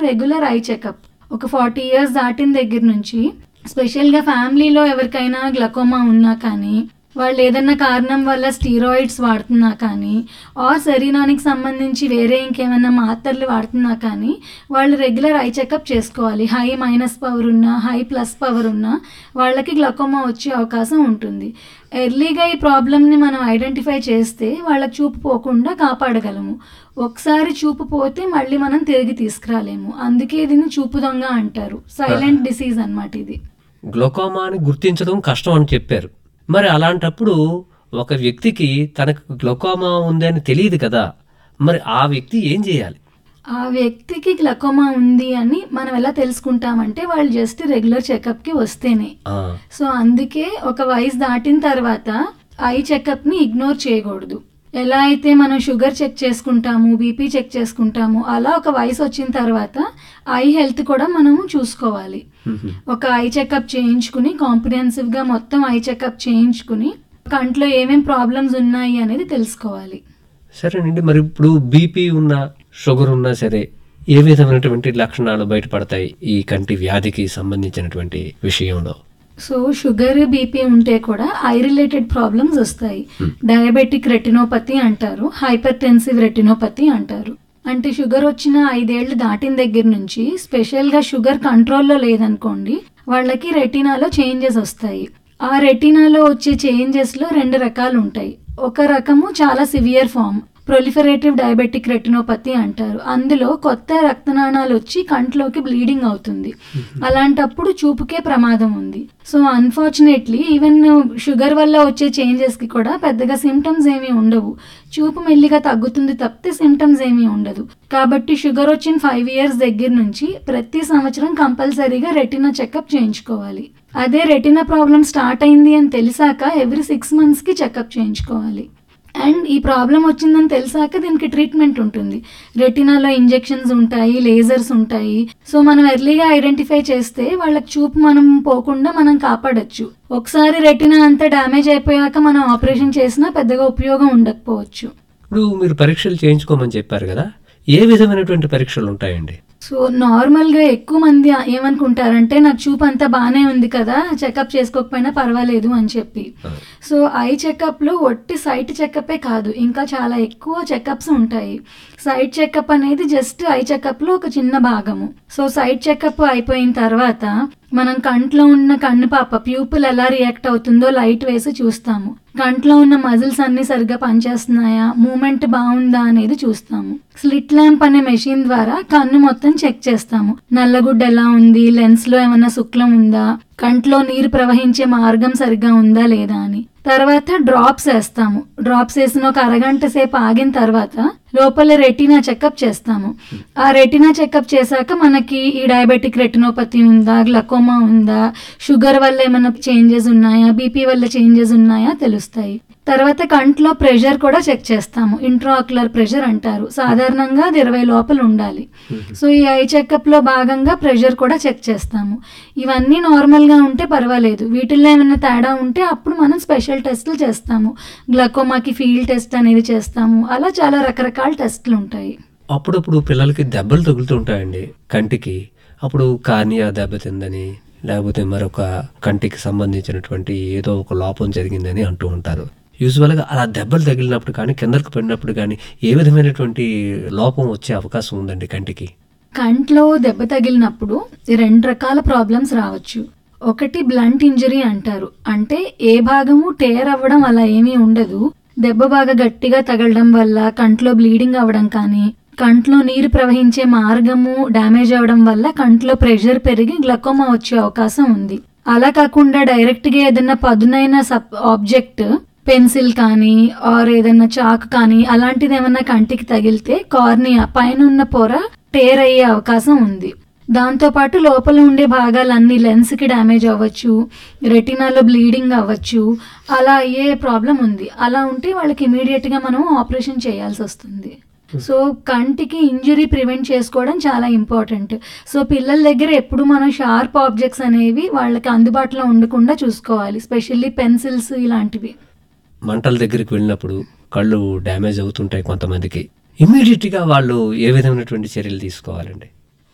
Regular eye checkup ఒక forty years దాటిన దగ్గర నుంచి స్పెషల్గా ఫ్యామిలీలో ఎవరికైనా గ్లకోమా ఉన్నా కానీ వాళ్ళు ఏదన్నా కారణం వల్ల స్టీరాయిడ్స్ వాడుతున్నా కానీ ఆర్ శరీరానికి సంబంధించి వేరే ఇంకేమైనా మాత్రలు వాడుతున్నా కానీ వాళ్ళు రెగ్యులర్ ఐ చెకప్ చేసుకోవాలి హై మైనస్ పవర్ ఉన్నా హై ప్లస్ పవర్ ఉన్నా వాళ్ళకి గ్లకోమా వచ్చే అవకాశం ఉంటుంది ఎర్లీగా ఈ ప్రాబ్లమ్ని మనం ఐడెంటిఫై చేస్తే వాళ్ళకి చూపు పోకుండా కాపాడగలము ఒకసారి చూపు పోతే మళ్ళీ మనం తిరిగి తీసుకురాలేము అందుకే దీన్ని చూపు దొంగ అంటారు సైలెంట్ డిసీజ్ అన్నమాట ఇది గ్లోకోమాని గుర్తించడం కష్టం అని చెప్పారు మరి అలాంటప్పుడు ఒక వ్యక్తికి తనకు గ్లోకోమా ఉందని తెలియదు కదా మరి ఆ వ్యక్తి ఏం చేయాలి ఆ వ్యక్తికి గ్లకోమా ఉంది అని మనం ఎలా తెలుసుకుంటామంటే వాళ్ళు జస్ట్ రెగ్యులర్ చెకప్కి వస్తేనే ఆ, సో అందుకే ఒక వయసు దాటిన తర్వాత ఐ చెకప్ని ఇగ్నోర్ చేయకూడదు ఎలా అయితే మనం షుగర్ చెక్ చేసుకుంటాము బీపీ చెక్ చేసుకుంటాము అలా ఒక వయసు వచ్చిన తర్వాత ఐ హెల్త్ కూడా మనము చూసుకోవాలి మ్మ్. ఒక ఐ చెకప్ చేయించుకుని కాంప్రిహెన్సివ్గా మొత్తం ఐ చెకప్ చేయించుకుని కంట్లో ఏమేం ప్రాబ్లమ్స్ ఉన్నాయి అనేది తెలుసుకోవాలి సరేనండి మరి ఇప్పుడు బీపీ ఉన్నా షుగర్ ఉన్నా సరే ఏ విధమైనటువంటి లక్షణాలు బయటపడతాయి ఈ కంటి వ్యాధికి సంబంధించినటువంటి విషయంలో సో షుగర్ బీపీ ఉంటే కూడా ఐ రిలేటెడ్ ప్రాబ్లమ్స్ వస్తాయి డయాబెటిక్ రెటినోపతి అంటారు హైపర్ టెన్సివ్ రెటినోపతి అంటారు అంటే షుగర్ వచ్చిన ఐదేళ్లు దాటిన దగ్గర నుంచి స్పెషల్గా షుగర్ కంట్రోల్లో లేదనుకోండి వాళ్ళకి రెటినాలో చేంజెస్ వస్తాయి ఆ రెటినాలో వచ్చే చేంజెస్లో రెండు రకాలు ఉంటాయి ఒక రకము చాలా severe form proliferative diabetic retinopathy అంటారు అందులో కొత్త రక్తనాళాలు వచ్చి కంట్లోకి బ్లీడింగ్ అవుతుంది అలాంటప్పుడు చూపుకే ప్రమాదం ఉంది సో అన్ఫార్చునేట్లీ ఈవెన్ షుగర్ వల్ల వచ్చే చేంజెస్కి కూడా పెద్దగా సిమ్టమ్స్ ఏమీ ఉండవు చూపు మెల్లిగా తగ్గుతుంది తప్పితే సిమ్టమ్స్ ఏమీ ఉండదు కాబట్టి షుగర్ వచ్చిన ఫైవ్ ఇయర్స్ దగ్గర నుంచి ప్రతి సంవత్సరం కంపల్సరీగా రెటినా చెకప్ చేయించుకోవాలి అదే రెటినా ప్రాబ్లం స్టార్ట్ అయింది అని తెలిసాక ఎవ్రీ సిక్స్ మంత్స్కి చెకప్ చేయించుకోవాలి అండ్ ఈ ప్రాబ్లం వచ్చిందని తెలిసాక దీనికి ట్రీట్మెంట్ ఉంటుంది రెటినాలో ఇంజెక్షన్స్ ఉంటాయి లేజర్స్ ఉంటాయి సో మనం ఎర్లీగా ఐడెంటిఫై చేస్తే వాళ్ళకి చూపు మనం పోకుండా మనం కాపాడొచ్చు ఒకసారి రెటినా అంతా డ్యామేజ్ అయిపోయాక మనం ఆపరేషన్ చేసినా పెద్దగా ఉపయోగం ఉండకపోవచ్చు ఇప్పుడు మీరు పరీక్షలు చేయించుకోమని చెప్పారు కదా ఏ విధమైనటువంటి పరీక్షలు ఉంటాయండి సో నార్మల్గా ఎక్కువ మంది ఏమనుకుంటారంటే నాకు చూపు అంతా బాగానే ఉంది కదా చెకప్ చేసుకోకపోయినా పర్వాలేదు అని చెప్పి సో ఐ చెకప్లో ఒట్టి సైట్ చెకపే కాదు ఇంకా చాలా ఎక్కువ చెకప్స్ ఉంటాయి సైట్ చెకప్ అనేది జస్ట్ ఐ చెకప్లో ఒక చిన్న భాగము సో సైట్ చెకప్ అయిపోయిన తర్వాత మనం కంట్లో ఉన్న కన్ను పాప ప్యూపుల్ ఎలా రియాక్ట్ అవుతుందో లైట్ వేసి చూస్తాము కంట్లో ఉన్న మజిల్స్ అన్ని సరిగ్గా పనిచేస్తున్నాయా మూమెంట్ బాగుందా అనేది చూస్తాము స్లిట్ ల్యాంప్ అనే మెషిన్ ద్వారా కన్ను మొత్తం చెక్ చేస్తాము నల్లగుడ్డ ఎలా ఉంది లెన్స్ లో ఏమన్నా శుక్లం ఉందా కంట్లో నీరు ప్రవహించే మార్గం సరిగ్గా ఉందా లేదా అని తర్వాత డ్రాప్స్ వేస్తాము డ్రాప్స్ వేసిన ఒక అరగంట సేపు ఆగిన తర్వాత లోపల రెటినా చెకప్ చేస్తాము ఆ రెటినా చెకప్ చేశాక మనకి ఈ డయాబెటిక్ రెటినోపతి ఉందా గ్లకోమా ఉందా షుగర్ వల్ల ఏమైనా చేంజెస్ ఉన్నాయా బీపీ వల్ల చేంజెస్ ఉన్నాయా తెలుస్తాయి తర్వాత కంట్లో ప్రెషర్ కూడా చెక్ చేస్తాము ఇంట్రాక్యులర్ ప్రెషర్ అంటారు సాధారణంగా అది ఇరవై లోపల ఉండాలి సో ఈ ఐ చెకప్లో భాగంగా ప్రెషర్ కూడా చెక్ చేస్తాము ఇవన్నీ నార్మల్గా ఉంటే పర్వాలేదు వీటిల్లో ఏమైనా తేడా ఉంటే అప్పుడు మనం స్పెషల్ టెస్టులు చేస్తాము గ్లకోమాకి ఫీల్డ్ టెస్ట్ అనేది చేస్తాము అలా చాలా రకరకాల టెస్టులు ఉంటాయి అప్పుడప్పుడు పిల్లలకి దెబ్బలు తగులుతూ ఉంటాయండి కంటికి అప్పుడు కార్నియా దెబ్బతిందని లేకపోతే మరొక కంటికి సంబంధించినటువంటి ఏదో ఒక లోపం జరిగిందని అంటూ ఉంటారు యూజువల్గా అలా దెబ్బలు తగిలినప్పుడు కానీ కిందకు పడినప్పుడు కానీ ఏ విధమైనటువంటి లోపం వచ్చే అవకాశం ఉందండి కంటికి కంట్లో దెబ్బ తగిలినప్పుడు రెండు రకాల ప్రాబ్లమ్స్ రావచ్చు ఒకటి బ్లంట్ ఇంజరీ అంటారు అంటే ఏ భాగము టేర్ అవ్వడం అలా ఏమీ ఉండదు దెబ్బ బాగా గట్టిగా తగలడం వల్ల కంట్లో బ్లీడింగ్ అవ్వడం కానీ కంట్లో నీరు ప్రవహించే మార్గము డ్యామేజ్ అవ్వడం వల్ల కంట్లో ప్రెషర్ పెరిగి గ్లకోమా వచ్చే అవకాశం ఉంది అలా కాకుండా డైరెక్ట్గా ఏదైనా పదునైన సబ్ ఆబ్జెక్ట్ పెన్సిల్ కానీ ఆర్ ఏదైనా చాక్ కానీ అలాంటిది ఏమన్నా కంటికి తగిలితే కార్నియా పైన ఉన్న పొర టేర్ అయ్యే అవకాశం ఉంది దాంతోపాటు లోపల ఉండే భాగాలన్నీ లెన్స్కి డ్యామేజ్ అవ్వచ్చు రెటినాలో బ్లీడింగ్ అవ్వచ్చు అలా అయ్యే ప్రాబ్లం ఉంది అలా ఉంటే వాళ్ళకి ఇమీడియట్గా మనం ఆపరేషన్ చేయాల్సి వస్తుంది సో కంటికి ఇంజురీ ప్రివెంట్ చేసుకోవడం చాలా ఇంపార్టెంట్ సో పిల్లల దగ్గర ఎప్పుడు మనం షార్ప్ ఆబ్జెక్ట్స్ అనేవి వాళ్ళకి అందుబాటులో ఉండకుండా చూసుకోవాలి స్పెషల్లీ పెన్సిల్స్ ఇలాంటివి మంటల దగ్గరికి వెళ్ళినప్పుడు కళ్ళు డ్యామేజ్ అవుతుంటాయి కొంతమందికి ఇమ్మీడియట్గా వాళ్ళు ఏ విధమైనటువంటి చర్యలు తీసుకోవాలండి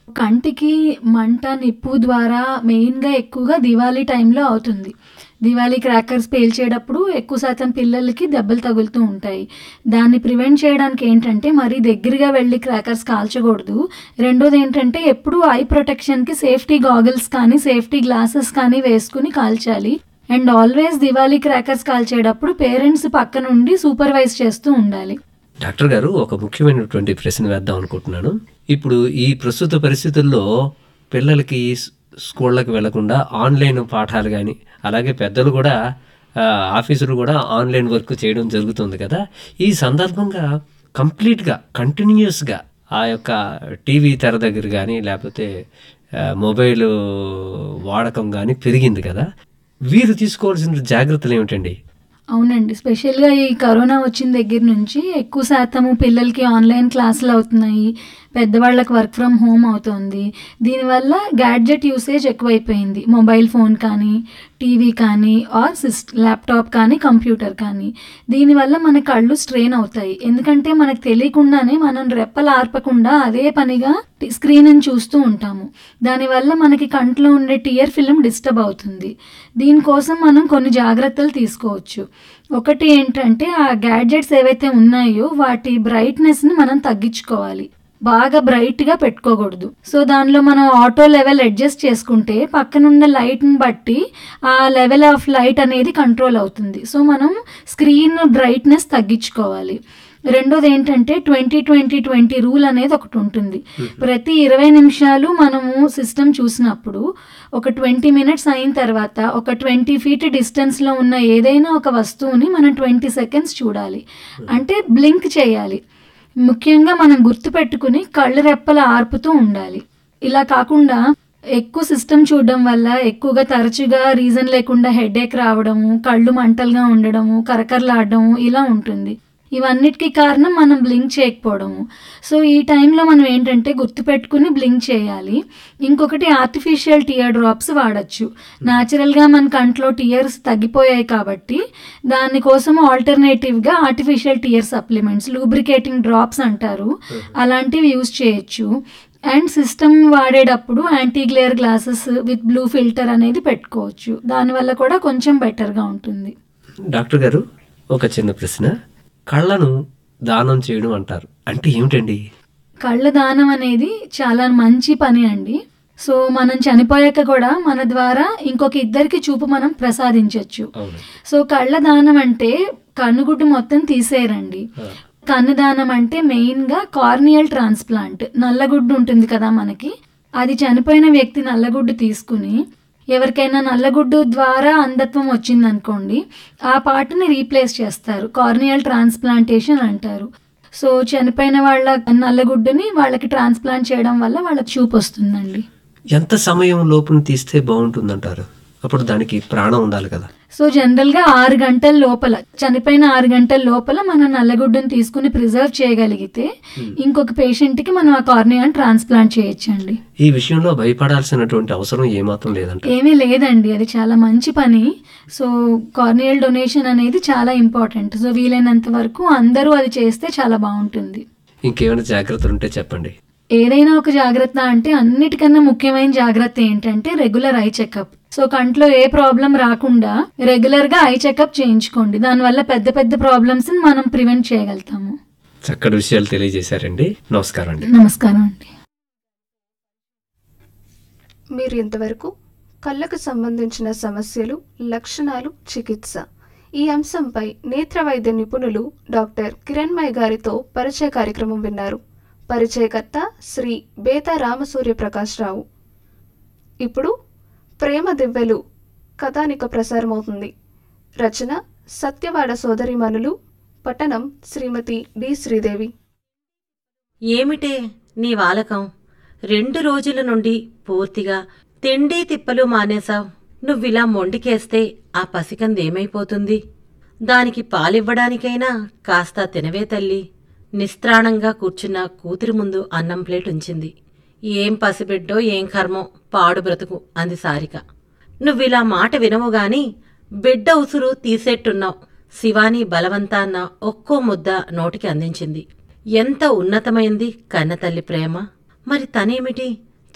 కంటికి మంట నిప్పు ద్వారా మెయిన్గా ఎక్కువగా దివాళీ టైంలో అవుతుంది దివాళీ క్రాకర్స్ పేల్చేటప్పుడు ఎక్కువ శాతం పిల్లలకి దెబ్బలు తగులుతూ ఉంటాయి దాన్ని ప్రివెంట్ చేయడానికి ఏంటంటే మరీ దగ్గరగా వెళ్ళి క్రాకర్స్ కాల్చకూడదు రెండోది ఏంటంటే ఎప్పుడూ ఐ ప్రొటెక్షన్కి సేఫ్టీ గాగుల్స్ కానీ సేఫ్టీ గ్లాసెస్ కానీ వేసుకుని కాల్చాలి అండ్ ఆల్వేస్ దివాళీ క్రాకర్స్ కాల్చేటప్పుడు పేరెంట్స్ పక్క నుండి సూపర్వైజ్ చేస్తూ ఉండాలి డాక్టర్ గారు ఒక ముఖ్యమైనటువంటి ప్రశ్న వేద్దాం అనుకుంటున్నాను ఇప్పుడు ఈ ప్రస్తుత పరిస్థితుల్లో పిల్లలకి స్- స్కూళ్ళకి వెళ్లకుండా ఆన్లైన్ పాఠాలు కానీ అలాగే పెద్దలు కూడా ఆ, ఆఫీసులు కూడా ఆన్లైన్ వర్క్ చేయడం జరుగుతుంది కదా ఈ సందర్భంగా కంప్లీట్గా కంటిన్యూస్గా ఆ యొక్క టీవీ తెర దగ్గర కానీ లేకపోతే ఆ, మొబైల్ వాడకం కానీ పెరిగింది కదా వీరు తీసుకోవాల్సిన జాగ్రత్తలు ఏమిటండి అవునండి స్పెషల్గా ఈ కరోనా వచ్చిన దగ్గర నుంచి ఎక్కువ శాతము పిల్లలకి ఆన్లైన్ క్లాసులు అవుతున్నాయి పెద్దవాళ్ళకి వర్క్ ఫ్రమ్ హోమ్ అవుతుంది దీనివల్ల గ్యాడ్జెట్ యూసేజ్ ఎక్కువైపోయింది మొబైల్ ఫోన్ కానీ టీవీ కానీ ఆర్ సిస్ ల్యాప్టాప్ కానీ కంప్యూటర్ కానీ దీనివల్ల మన కళ్ళు స్ట్రెయిన్ అవుతాయి ఎందుకంటే మనకు తెలియకుండానే మనం రెప్పలు ఆర్పకుండా అదే పనిగా స్క్రీన్ చూస్తూ ఉంటాము దానివల్ల మనకి కంట్లో ఉండే టియర్ ఫిల్మ్ డిస్టర్బ్ అవుతుంది దీనికోసం మనం కొన్ని జాగ్రత్తలు తీసుకోవచ్చు ఒకటి ఏంటంటే ఆ గ్యాడ్జెట్స్ ఏవైతే ఉన్నాయో వాటి బ్రైట్నెస్ని మనం తగ్గించుకోవాలి బాగా బ్రైట్గా పెట్టుకోకూడదు సో దానిలో మనం ఆటో లెవెల్ అడ్జస్ట్ చేసుకుంటే పక్కనున్న లైట్ని బట్టి ఆ లెవెల్ ఆఫ్ లైట్ అనేది కంట్రోల్ అవుతుంది సో మనం స్క్రీన్ బ్రైట్నెస్ తగ్గించుకోవాలి రెండోది ఏంటంటే ట్వంటీ ట్వంటీ ట్వంటీ రూల్ అనేది ఒకటి ఉంటుంది ప్రతి ఇరవై నిమిషాలు మనము సిస్టమ్ చూసినప్పుడు ఒక ట్వంటీ మినిట్స్ అయిన తర్వాత ఒక ట్వంటీ ఫీట్ డిస్టెన్స్లో ఉన్న ఏదైనా ఒక వస్తువుని మనం ట్వంటీ సెకండ్స్ చూడాలి అంటే బ్లింక్ చేయాలి ముఖ్యంగా మనం గుర్తుపెట్టుకుని కళ్ళు రెప్పల ఆర్పుతూ ఉండాలి ఇలా కాకుండా ఎక్కువ సిస్టమ్ చూడడం వల్ల ఎక్కువగా తరచుగా రీజన్ లేకుండా హెడేక్ రావడము కళ్ళు మంటలుగా ఉండడము కరకరలాడడము ఇలా ఉంటుంది ఇవన్నిటికీ కారణం మనం బ్లింక్ చేయకపోవడము సో ఈ టైంలో మనం ఏంటంటే గుర్తుపెట్టుకుని బ్లింక్ చేయాలి ఇంకొకటి ఆర్టిఫిషియల్ టియర్ డ్రాప్స్ వాడచ్చు న్యాచురల్గా మన కంట్లో టియర్స్ తగ్గిపోయాయి కాబట్టి దానికోసం ఆల్టర్నేటివ్గా artificial tear supplements lubricating drops అంటారు అలాంటివి యూజ్ చేయొచ్చు అండ్ సిస్టమ్ వాడేటప్పుడు anti glare glasses with blue filter అనేది పెట్టుకోవచ్చు దానివల్ల కూడా కొంచెం బెటర్గా ఉంటుంది డాక్టర్ గారు ఒక చిన్న ప్రశ్న కళ్ళను దానం చేయడం అంటారు అంటే ఏమిటండి కళ్ళ దానం అనేది చాలా మంచి పని అండి సో మనం చనిపోయాక కూడా మన ద్వారా ఇంకొక ఇద్దరికి చూపు మనం ప్రసాదించవచ్చు అవును సో కళ్ళ దానం అంటే కన్నుగుడ్డు మొత్తం తీసేయరండి కన్నుదానం అంటే మెయిన్గా కార్నియల్ ట్రాన్స్ప్లాంట్ నల్లగుడ్డు ఉంటుంది కదా మనకి అది చనిపోయిన వ్యక్తి నల్లగుడ్డు తీసుకుని ఎవరికైనా నల్లగుడ్డు ద్వారా అంధత్వం వచ్చిందనుకోండి ఆ పార్ట్ని రీప్లేస్ చేస్తారు కార్నియల్ ట్రాన్స్ప్లాంటేషన్ అంటారు సో చనిపోయిన వాళ్ళ నల్లగుడ్డుని వాళ్ళకి ట్రాన్స్ప్లాంట్ చేయడం వల్ల వాళ్ళకి చూపు వస్తుందండి ఎంత సమయం లోపున తీస్తే బాగుంటుందంటారు అప్పుడు దానికి ప్రాణం ఉండాలి కదా సో జనరల్గా ఆరు గంటల లోపల చనిపోయిన ఆరు గంటల లోపల మనం నల్లగుడ్డుని తీసుకుని ప్రిజర్వ్ చేయగలిగితే ఇంకొక పేషెంట్కి మనం ఆ కార్నియాని ట్రాన్స్ప్లాంట్ చేయొచ్చండి ఈ విషయంలో భయపడాల్సినటువంటి అవసరం ఏమాత్రం లేదంట ఏమీ లేదండి అది చాలా మంచి పని సో కార్నియల్ డొనేషన్ అనేది చాలా ఇంపార్టెంట్ సో వీలైనంత వరకు అందరూ అది చేస్తే చాలా బాగుంటుంది ఇంకేమైనా జాగ్రత్తలు ఉంటే చెప్పండి ఏదైనా ఒక జాగ్రత్త అంటే అన్నిటికన్నా ముఖ్యమైన జాగ్రత్త ఏంటంటే రెగ్యులర్ ఐ చెకప్ సో కంట్లో ఏ ప్రాబ్లం రాకుండా రెగ్యులర్ గా ఐ చెకప్ చేయించుకోండి దానివల్ల పెద్ద పెద్ద ప్రాబ్లమ్స్ మనం ప్రివెంట్ చేయగలుగుతాము చక్కటి విషయాలు తెలియజేశారండి నమస్కారం అండి నమస్కారం అండి మీరు ఇంతవరకు కళ్ళకు సంబంధించిన సమస్యలు లక్షణాలు చికిత్స ఈ అంశంపై నేత్ర వైద్య నిపుణులు డాక్టర్ కిరణ్మయ్ గారితో పరిచయ కార్యక్రమం విన్నారు పరిచయకర్త శ్రీ బేతా రామసూర్య ప్రకాష్ రావు ఇప్పుడు ప్రేమ దివ్వెలు కథానిక ప్రసారమవుతుంది రచన సత్యవాడ సోదరిమణులు పట్టణం శ్రీమతి డి శ్రీదేవి ఏమిటే నీ వాలకం రెండు రోజుల నుండి పూర్తిగా తిండి తిప్పలు మానేశావు నువ్విలా మొండికేస్తే ఆ పసికందేమైపోతుంది దానికి పాలివ్వడానికైనా కాస్త తినవే తల్లి నిస్త్రాణంగా కూర్చున్న కూతురి ముందు అన్నం ప్లేట్ ఉంచింది ఏం పసిబిడ్డో ఏం కర్మో పాడు బ్రతుకు అంది సారిక నువ్విలా మాట వినవు గాని బిడ్డ ఉసురు తీసేట్టున్నావు శివాని బలవంతాన్న ఒక్కో ముద్ద నోటికి అందించింది ఎంత ఉన్నతమైంది కన్నతల్లి ప్రేమ మరి తనేమిటి